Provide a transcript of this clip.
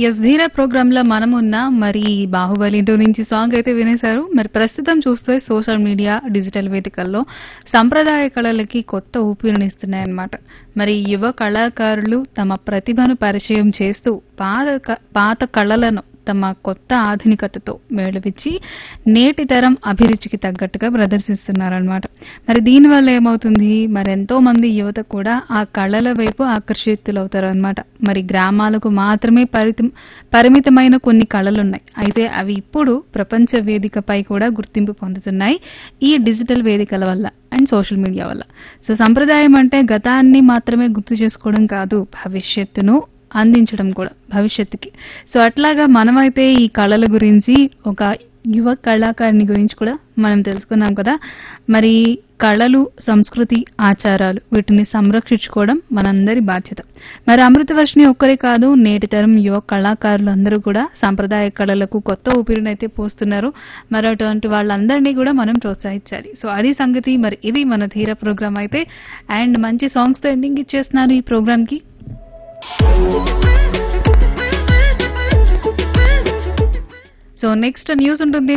yes ధీరా programme లో మనం ఉన్న మరి బాహుబలి టూ నుంచి సాంగ్ అయితే వినేశారు మరి ప్రస్తుతం చూస్తే సోషల్ మీడియా డిజిటల్ వేదికల్లో సంప్రదాయ కళలకి కొత్త ఊపిరినిస్తున్నాయన్నమాట మరి యువ కళాకారులు తమ ప్రతిభను పరిచయం చేస్తూ పాత క- పాత కళలను తమ కొత్త ఆధునికతతో మేళవించి నేటి తరం అభిరుచికి తగ్గట్టుగా ప్రదర్శిస్తున్నారనమాట మరి దీనివల్ల ఏమవుతుంది మరి ఎంతో మంది యువత కూడా ఆ కళల వైపు ఆకర్షితులవుతారు అనమాట మరి గ్రామాలకు మాత్రమే పరితం పరిమితమైన కొన్ని కళలున్నాయి అయితే అవి ఇప్పుడు ప్రపంచ వేదికపై కూడా గుర్తింపు పొందుతున్నాయి ఈ డిజిటల్ వేదికల వల్ల అండ్ సోషల్ మీడియా వల్ల సో సంప్రదాయం అంటే గతాన్ని మాత్రమే గుర్తు చేసుకోవడం కాదు భవిష్యత్తును అందించడం కూడా భవిష్యత్తుకి సో అట్లాగా మనమైతే ఈ కళల గురించి ఒక యువ కళాకారిణి గురించి కూడా మనం తెలుసుకున్నాం కదా మరి కళలు సంస్కృతి ఆచారాలు వీటిని సంరక్షించుకోవడం మనందరి బాధ్యత మరి అమృతవర్షిని ఒక్కరే కాదు నేటి తరం యువ కళాకారులు అందరూ కూడా సాంప్రదాయ కళలకు కొత్త ఊపిరినైతే పోస్తున్నారు మరి అటువంటి వాళ్ళందరినీ కూడా మనం ప్రోత్సహించాలి సో అది సంగతి మరి ఇది మన ధీర ప్రోగ్రామ్ అయితే అండ్ మంచి సాంగ్స్ తో ఎండింగ్ ఇచ్చేస్తున్నారు ఈ ప్రోగ్రామ్ కి సో నెక్స్ట్ న్యూస్ ఉంటుంది